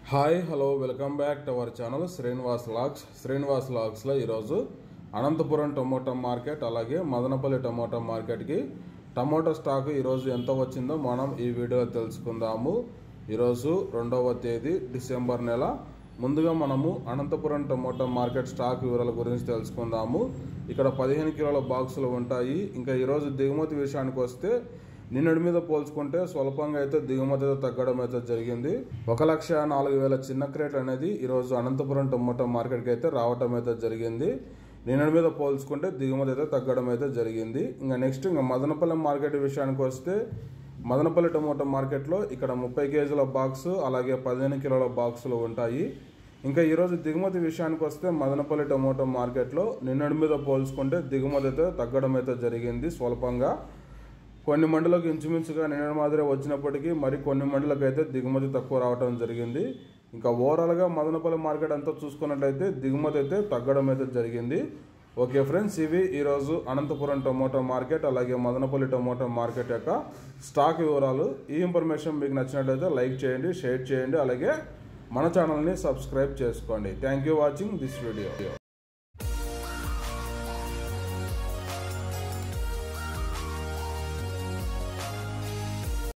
hi hello welcome back to our channel Srinivas logs Srinivas లాగ్స్లో ఈరోజు Anantapur tomato market అలాగే Madanapalle tomato మార్కెట్కి టమోటా స్టాక్ ఈరోజు ఎంత వచ్చిందో మనం ఈ వీడియోలో తెలుసుకుందాము ఈరోజు రెండవ తేదీ డిసెంబర్ నెల ముందుగా మనము అనంతపురం టమోటా మార్కెట్ స్టాక్ వివరాల గురించి తెలుసుకుందాము ఇక్కడ పదిహేను కిలోల బాక్సులు ఉంటాయి ఇంకా ఈరోజు దిగుమతి విషయానికి వస్తే నిన్నటి మీద పోల్చుకుంటే స్వల్పంగా అయితే దిగుమతి అయితే తగ్గడం అయితే జరిగింది ఒక లక్ష నాలుగు వేల చిన్న క్రేట్ అనేది ఈరోజు అనంతపురం టొమాటో మార్కెట్కి అయితే రావటం అయితే జరిగింది నిన్నటి మీద పోల్చుకుంటే దిగుమతి అయితే తగ్గడం అయితే జరిగింది ఇంకా నెక్స్ట్ ఇంకా మదనపల్లి మార్కెట్ విషయానికి వస్తే మదనపల్లి టమోటా మార్కెట్లో ఇక్కడ ముప్పై కేజీల బాక్సు అలాగే పదిహేను కిలోల బాక్సులు ఉంటాయి ఇంకా ఈరోజు దిగుమతి విషయానికి వస్తే మదనపల్లి టమోటా మార్కెట్లో నిన్నటి మీద పోల్చుకుంటే దిగుమతి అయితే తగ్గడం అయితే జరిగింది స్వల్పంగా కొన్ని మండలకు ఇంచుమించుగా నిన్న మాదిరి వచ్చినప్పటికీ మరి కొన్ని మండలకు అయితే దిగుమతి తక్కువ రావడం జరిగింది ఇంకా ఓవరాల్గా మదనపల్లి మార్కెట్ అంతా చూసుకున్నట్లయితే దిగుమతి అయితే తగ్గడం అయితే జరిగింది ఓకే ఫ్రెండ్స్ ఇవి ఈరోజు అనంతపురం టొమాటో మార్కెట్ అలాగే మదనపల్లి టొమాటో మార్కెట్ యొక్క స్టాక్ వివరాలు ఈ ఇన్ఫర్మేషన్ మీకు నచ్చినట్లయితే లైక్ చేయండి షేర్ చేయండి అలాగే మన ఛానల్ని సబ్స్క్రైబ్ చేసుకోండి thank you watching this video